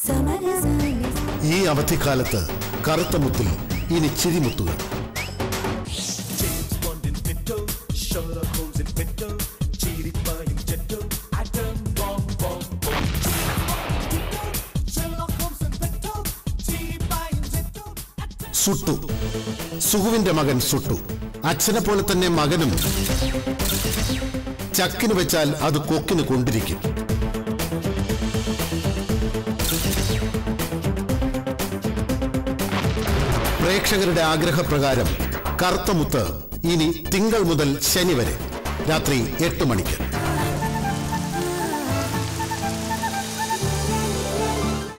ഈ അവധിക്കാലത്ത് കറുത്ത മുത്തിൽ ഇനി ചിരിമുത്തുകൾ സുട്ടു സുഹുവിന്റെ മകൻ സുട്ടു അച്ഛനെ പോലെ തന്നെ മകനും ചക്കിന് വെച്ചാൽ അത് കൊക്കിന് കൊണ്ടിരിക്കും പ്രേക്ഷകരുടെ ആഗ്രഹപ്രകാരം കറുത്ത മുത്ത് ഇനി തിങ്കൾ മുതൽ ശനി വരെ രാത്രി എട്ട് മണിക്ക്